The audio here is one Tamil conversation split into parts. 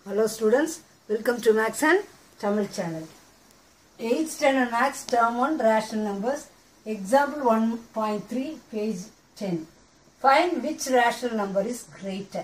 Hello students, welcome to Max and Tamil channel. 8th standard Max term 1 rational numbers, example 1.3 page 10. Find which rational number is greater.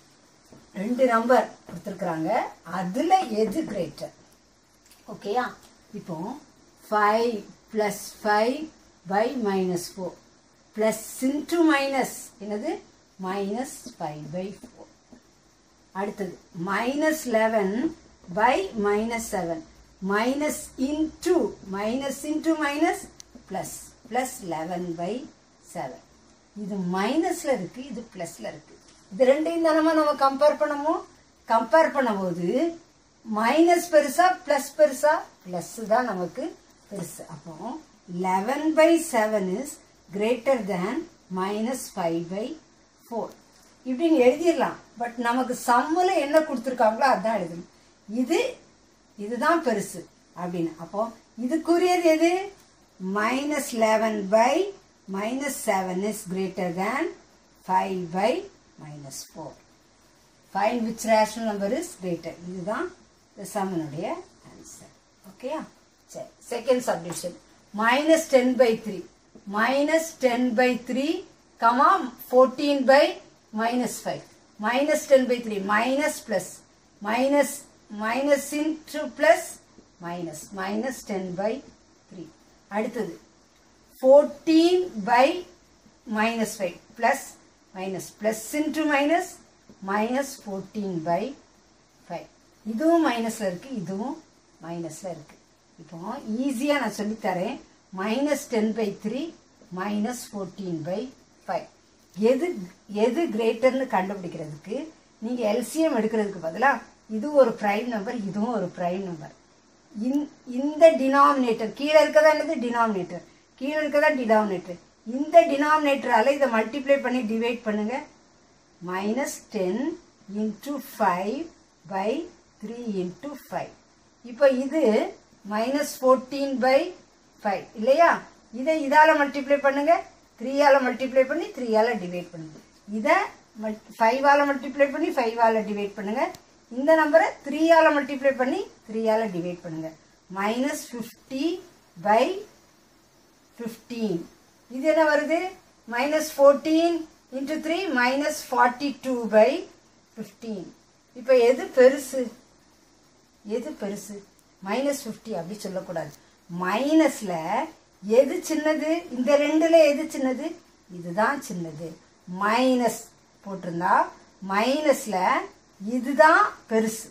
ரெண்டு நம்பர் கொடுத்துருக்குறாங்க அதில் எது கிரேட்டர் ஓகேயா இப்போ five plus five by minus four plus into minus என்னது மைனஸ் ஃபைவ் பை ஃபோர் அடுத்தது minus eleven by minus seven minus into minus into minus plus plus eleven by seven இது மைனஸ்ல இருக்கு இது பிளஸ்ல இருக்கு இது ரெண்டையும் தானமா நம்ம கம்பேர் பண்ணுமோ கம்பேர் பண்ணும்போது மைனஸ் பெருசா பிளஸ் பெருசா பிளஸ் தான் நமக்கு பெருசு அப்போ eleven by seven is greater than minus five by four இப்படின்னு எழுதிடலாம் பட் நமக்கு சம்மில் என்ன கொடுத்துருக்காங்களோ அதான் எழுதணும் இது இதுதான் பெருசு அப்படின்னு அப்போ இதுக்குரியது எது minus eleven by minus seven is greater than five by minus four fine which rational number is greater இதுதான் இந்த சம்மனுடைய ஆன்சர் ஓகேயா சரி second subdivision minus ten by three minus ten by three comma fourteen by minus five minus ten by three minus plus minus minus into plus minus minus ten by three அடுத்தது fourteen by minus five plus minus plus into minus minus fourteen by five இதுவும் மைனஸில் இருக்குது இதுவும் மைனஸில் இருக்குது இப்போ ஈஸியாக நான் சொல்லித்தரேன் minus ten by three minus fourteen by five எது எது கிரேட்டர்னு கண்டுபிடிக்கிறதுக்கு நீங்கள் எல்சிஎம் எடுக்கிறதுக்கு பதிலாக இது ஒரு ப்ரைம் நம்பர் இதுவும் ஒரு ப்ரைம் நம்பர் இந்த டினாமினேட்டர் கீழே இருக்கதா என்னது டினாமினேட்டர் கீழே இருக்கதா டினாமினேட்டர் இந்த டினாமினேட்டரால் இதை மல்டிப்ளை பண்ணி டிவைட் பண்ணுங்க minus ten into five by three into five இப்போ இது மைனஸ் ஃபோர்டீன் பை ஃபைவ் இல்லையா இதை இதால் மல்டிப்ளை பண்ணுங்க த்ரீயால் மல்டிப்ளை பண்ணி த்ரீயால் டிவைட் பண்ணுங்க இதை ஃபைவால் மல்டிப்ளை பண்ணி ஃபைவால் டிவைட் பண்ணுங்க இந்த நம்பரை த்ரீயால் மல்டிப்ளை பண்ணி த்ரீயால் டிவைட் பண்ணுங்க மைனஸ் ஃபிஃப்டி பை ஃபிஃப்டீன் இது என்ன வருது minus fourteen into three minus forty two by fifteen இப்போ எது பெருசு எது பெருசு மைனஸ் ஃபிஃப்டி அப்படி சொல்லக்கூடாது மைனஸில் எது சின்னது இந்த ரெண்டில் எது சின்னது இதுதான் சின்னது மைனஸ் போட்டிருந்தா மைனஸில் இதுதான் பெருசு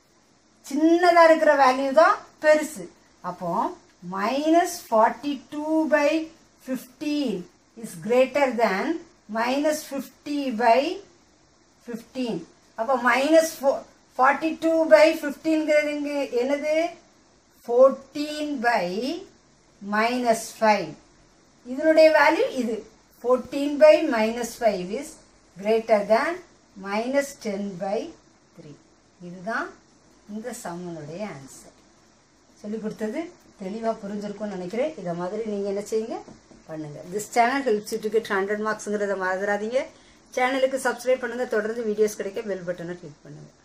சின்னதாக இருக்கிற வேல்யூ தான் பெருசு அப்போ minus forty two by fifteen is greater than minus fifty by fifteen அப்போ மைனஸ் ஃபோ ஃபார்ட்டி டூ பை ஃபிஃப்டீன்கிறது இங்கே என்னது ஃபோர்டீன் பை மைனஸ் ஃபைவ் இதனுடைய வேல்யூ இது fourteen by minus five is greater than minus ten by three இதுதான் இந்த சம்மனுடைய ஆன்சர் சொல்லி கொடுத்தது தெளிவாக புரிஞ்சிருக்கும்னு நினைக்கிறேன் இதை மாதிரி நீங்கள் என்ன செய்யுங்க பண்ணுங்கள் this channel helps to get hundred மார்க்ஸுங்கிறத மறந்துடாதீங்க சேனலுக்கு சப்ஸ்கிரைப் பண்ணுங்கள் தொடர்ந்து வீடியோஸ் கிடைக்க பெல் பட்டனை கிளிக் பண்ணுங்கள்